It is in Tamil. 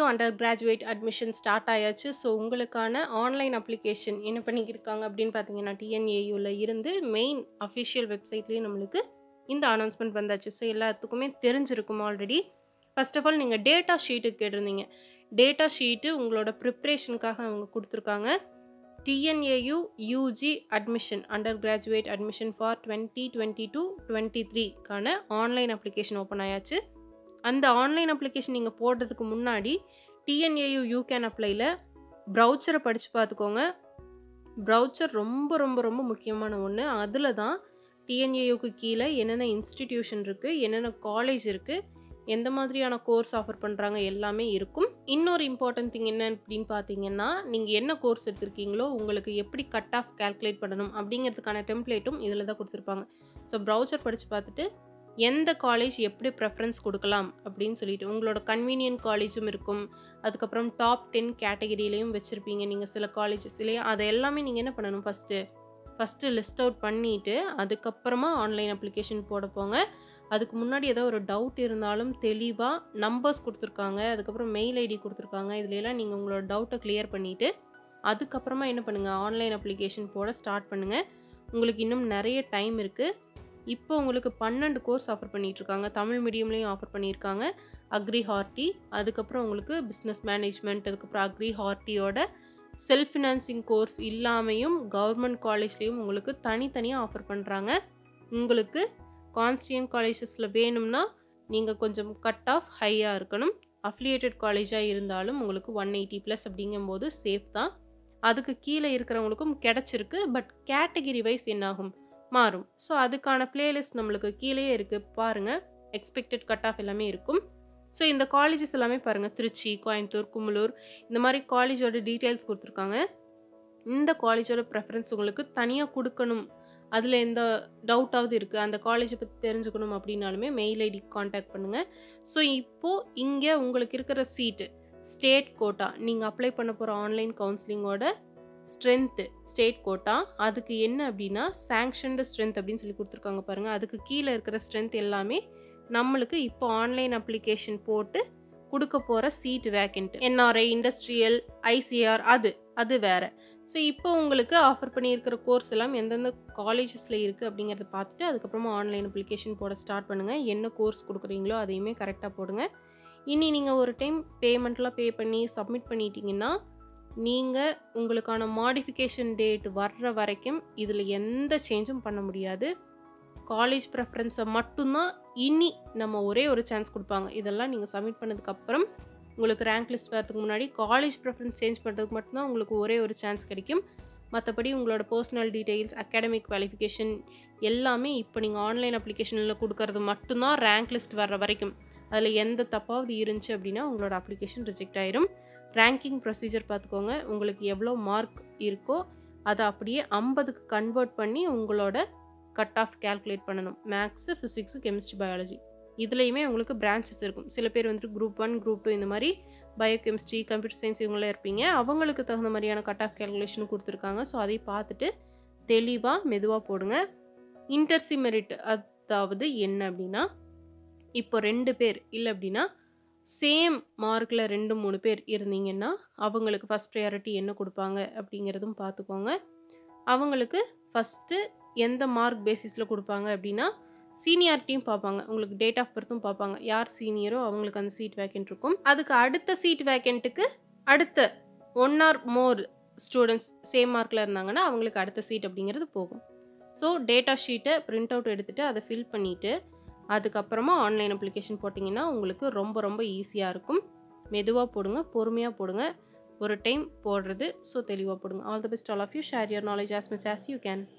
அண்டர் கிராஜுவேட் அட்மிஷன் ஸ்டார்ட் ஆயாச்சு ஸோ உங்களுக்கான ஆன்லைன் அப்ளிகேஷன் என்ன பண்ணியிருக்காங்க அப்படின்னு பார்த்தீங்கன்னா டிஎன்ஏயூவில் இருந்து மெயின் அஃபிஷியல் வெப்சைட்லேயே நம்மளுக்கு இந்த அனௌன்ஸ்மெண்ட் வந்தாச்சு ஸோ எல்லாத்துக்குமே தெரிஞ்சிருக்கும் ஆல்ரெடி ஃபர்ஸ்ட் ஆஃப் ஆல் நீங்கள் டேட்டா ஷீட்டுக்கு கேட்டிருந்தீங்க டேட்டா ஷீட்டு உங்களோட ப்ரிப்ரேஷனுக்காக அவங்க கொடுத்துருக்காங்க TNAU UG admission undergraduate admission for twenty twenty two twenty த்ரீக்கான ஆன்லைன் அப்ளிகேஷன் ஓப்பன் ஆயாச்சு அந்த ஆன்லைன் அப்ளிகேஷன் நீங்கள் போடுறதுக்கு முன்னாடி டிஎன்ஏயு யூ கேன் அப்ளைல ப்ரௌச்சரை படித்து பார்த்துக்கோங்க ப்ரௌச்சர் ரொம்ப ரொம்ப ரொம்ப முக்கியமான ஒன்று அதில் தான் டிஎன்ஏயுக்கு கீழே என்னென்ன இன்ஸ்டிடியூஷன் இருக்குது என்னென்ன காலேஜ் இருக்குது எந்த மாதிரியான கோர்ஸ் ஆஃபர் பண்ணுறாங்க எல்லாமே இருக்கும் இன்னொரு இம்பார்ட்டன்ட் திங் என்ன அப்படின்னு பார்த்தீங்கன்னா நீங்கள் என்ன கோர்ஸ் எடுத்திருக்கீங்களோ உங்களுக்கு எப்படி கட் ஆஃப் கால்குலேட் பண்ணணும் அப்படிங்கிறதுக்கான டெம்ப்ளேட்டும் இதில் தான் கொடுத்துருப்பாங்க ஸோ ப்ரௌச்சர் படித்து பார்த்துட்டு எந்த காலேஜ் எப்படி ப்ரெஃபரன்ஸ் கொடுக்கலாம் அப்படின்னு சொல்லிட்டு உங்களோட கன்வீனியன்ட் காலேஜும் இருக்கும் அதுக்கப்புறம் டாப் டென் கேட்டகரியிலையும் வச்சுருப்பீங்க நீங்கள் சில காலேஜஸ் இல்லையா அதை எல்லாமே நீங்கள் என்ன பண்ணணும் ஃபஸ்ட்டு ஃபஸ்ட்டு லிஸ்ட் அவுட் பண்ணிவிட்டு அதுக்கப்புறமா ஆன்லைன் அப்ளிகேஷன் போட போங்க அதுக்கு முன்னாடி ஏதோ ஒரு டவுட் இருந்தாலும் தெளிவாக நம்பர்ஸ் கொடுத்துருக்காங்க அதுக்கப்புறம் மெயில் ஐடி கொடுத்துருக்காங்க இதுலலாம் நீங்கள் உங்களோட டவுட்டை கிளியர் பண்ணிவிட்டு அதுக்கப்புறமா என்ன பண்ணுங்கள் ஆன்லைன் அப்ளிகேஷன் போட ஸ்டார்ட் பண்ணுங்கள் உங்களுக்கு இன்னும் நிறைய டைம் இருக்குது இப்போ உங்களுக்கு பன்னெண்டு கோர்ஸ் ஆஃபர் பண்ணிகிட்ருக்காங்க தமிழ் மீடியம்லேயும் ஆஃபர் பண்ணியிருக்காங்க அக்ரி ஹார்ட்டி அதுக்கப்புறம் உங்களுக்கு பிஸ்னஸ் மேனேஜ்மெண்ட் அதுக்கப்புறம் அக்ரி ஹார்ட்டியோட செல்ஃப் ஃபினான்சிங் கோர்ஸ் இல்லாமையும் கவர்மெண்ட் காலேஜ்லேயும் உங்களுக்கு தனித்தனியாக ஆஃபர் பண்ணுறாங்க உங்களுக்கு கான்ஸ்டியன் காலேஜஸில் வேணும்னா நீங்கள் கொஞ்சம் கட் ஆஃப் ஹையாக இருக்கணும் அஃபிலியேட்டட் காலேஜாக இருந்தாலும் உங்களுக்கு ஒன் எயிட்டி ப்ளஸ் அப்படிங்கும்போது சேஃப் தான் அதுக்கு கீழே இருக்கிறவங்களுக்கும் கிடச்சிருக்கு பட் கேட்டகிரி வைஸ் என்னாகும் மாறும் ஸோ அதுக்கான பிளேலிஸ்ட் நம்மளுக்கு கீழேயே இருக்குது பாருங்கள் எக்ஸ்பெக்டட் கட் ஆஃப் எல்லாமே இருக்கும் ஸோ இந்த காலேஜஸ் எல்லாமே பாருங்கள் திருச்சி கோயம்புத்தூர் கும்பலூர் இந்த மாதிரி காலேஜோட டீட்டெயில்ஸ் கொடுத்துருக்காங்க இந்த காலேஜோட ப்ரெஃபரன்ஸ் உங்களுக்கு தனியாக கொடுக்கணும் அதில் எந்த டவுட்டாவது இருக்குது அந்த காலேஜை பற்றி தெரிஞ்சுக்கணும் அப்படின்னாலுமே மெயில் ஐடி காண்டாக்ட் பண்ணுங்கள் ஸோ இப்போது இங்கே உங்களுக்கு இருக்கிற சீட்டு ஸ்டேட் கோட்டா நீங்கள் அப்ளை பண்ண போகிற ஆன்லைன் கவுன்சிலிங்கோட ஸ்ட்ரென்த்து ஸ்டேட் கோட்டா அதுக்கு என்ன அப்படின்னா சாங்ஷன்டு ஸ்ட்ரென்த் அப்படின்னு சொல்லி கொடுத்துருக்காங்க பாருங்கள் அதுக்கு கீழே இருக்கிற ஸ்ட்ரென்த் எல்லாமே நம்மளுக்கு இப்போ ஆன்லைன் அப்ளிகேஷன் போட்டு கொடுக்க போகிற seat vacant NRI industrial ICR அது அது வேறு ஸோ இப்போ உங்களுக்கு ஆஃபர் பண்ணியிருக்கிற கோர்ஸ் எல்லாம் எந்தெந்த காலேஜஸில் இருக்குது அப்படிங்கிறத பார்த்துட்டு அதுக்கப்புறமா ஆன்லைன் அப்ளிகேஷன் போட ஸ்டார்ட் பண்ணுங்கள் என்ன கோர்ஸ் கொடுக்குறீங்களோ அதையுமே கரெக்டாக போடுங்க இனி நீங்கள் ஒரு டைம் பேமெண்ட்லாம் பே பண்ணி சப்மிட் பண்ணிட்டீங்கன்னா நீங்கள் உங்களுக்கான மாடிஃபிகேஷன் டேட் வர்ற வரைக்கும் இதில் எந்த சேஞ்சும் பண்ண முடியாது காலேஜ் ப்ரெஃபரன்ஸை மட்டும்தான் இனி நம்ம ஒரே ஒரு சான்ஸ் கொடுப்பாங்க இதெல்லாம் நீங்கள் சப்மிட் பண்ணதுக்கப்புறம் உங்களுக்கு ரேங்க் லிஸ்ட் வரதுக்கு முன்னாடி காலேஜ் ப்ரெஃபரன்ஸ் சேஞ்ச் பண்ணுறதுக்கு மட்டும்தான் உங்களுக்கு ஒரே ஒரு சான்ஸ் கிடைக்கும் மற்றபடி உங்களோட பர்சனல் டீட்டெயில்ஸ் அகாடமிக் குவாலிஃபிகேஷன் எல்லாமே இப்போ நீங்கள் ஆன்லைன் அப்ளிகேஷனில் கொடுக்கறது மட்டும்தான் ரேங்க் லிஸ்ட் வர்ற வரைக்கும் அதில் எந்த தப்பாவது இருந்துச்சு அப்படின்னா உங்களோட அப்ளிகேஷன் ரிஜெக்ட் ஆயிரும் ரேங்கிங் ப்ரொசீஜர் பார்த்துக்கோங்க உங்களுக்கு எவ்வளோ மார்க் இருக்கோ அதை அப்படியே ஐம்பதுக்கு கன்வெர்ட் பண்ணி உங்களோட கட் ஆஃப் கேல்குலேட் பண்ணணும் மேக்ஸு ஃபிசிக்ஸு கெமிஸ்ட்ரி பயாலஜி இதுலேயுமே உங்களுக்கு பிரான்ச்சஸ் இருக்கும் சில பேர் வந்துட்டு குரூப் ஒன் குரூப் டூ இந்த மாதிரி பயோ கெமிஸ்ட்ரி கம்ப்யூட்டர் சயின்ஸ் இவங்களாம் இருப்பீங்க அவங்களுக்கு தகுந்த மாதிரியான கட் ஆஃப் கேல்குலேஷன் கொடுத்துருக்காங்க ஸோ அதை பார்த்துட்டு தெளிவாக மெதுவாக போடுங்க இன்டர்சி மெரிட் அதாவது என்ன அப்படின்னா இப்போ ரெண்டு பேர் இல்லை அப்படின்னா சேம் மார்க்கில் ரெண்டு மூணு பேர் இருந்தீங்கன்னா அவங்களுக்கு ஃபஸ்ட் ப்ரையாரிட்டி என்ன கொடுப்பாங்க அப்படிங்கிறதும் பார்த்துக்கோங்க அவங்களுக்கு ஃபஸ்ட்டு எந்த மார்க் பேசிஸில் கொடுப்பாங்க அப்படின்னா சீனியாரிட்டியும் பார்ப்பாங்க உங்களுக்கு டேட் ஆஃப் பர்த்தும் பார்ப்பாங்க யார் சீனியரோ அவங்களுக்கு அந்த சீட் வேக்கண்ட் இருக்கும் அதுக்கு அடுத்த சீட் வேக்கண்ட்டுக்கு அடுத்த one or more students same மார்க்கில் இருந்தாங்கன்னா அவங்களுக்கு அடுத்த சீட் அப்படிங்கிறது போகும் ஸோ டேட்டா ஷீட்டை பிரிண்ட் அவுட் எடுத்துகிட்டு அதை ஃபில் பண்ணிவிட்டு அதுக்கப்புறமா ஆன்லைன் அப்ளிகேஷன் போட்டிங்கன்னா உங்களுக்கு ரொம்ப ரொம்ப ஈஸியாக இருக்கும் மெதுவாக போடுங்க பொறுமையாக போடுங்க ஒரு டைம் போடுறது ஸோ தெளிவாக போடுங்க all the best all of you share your knowledge as much as you can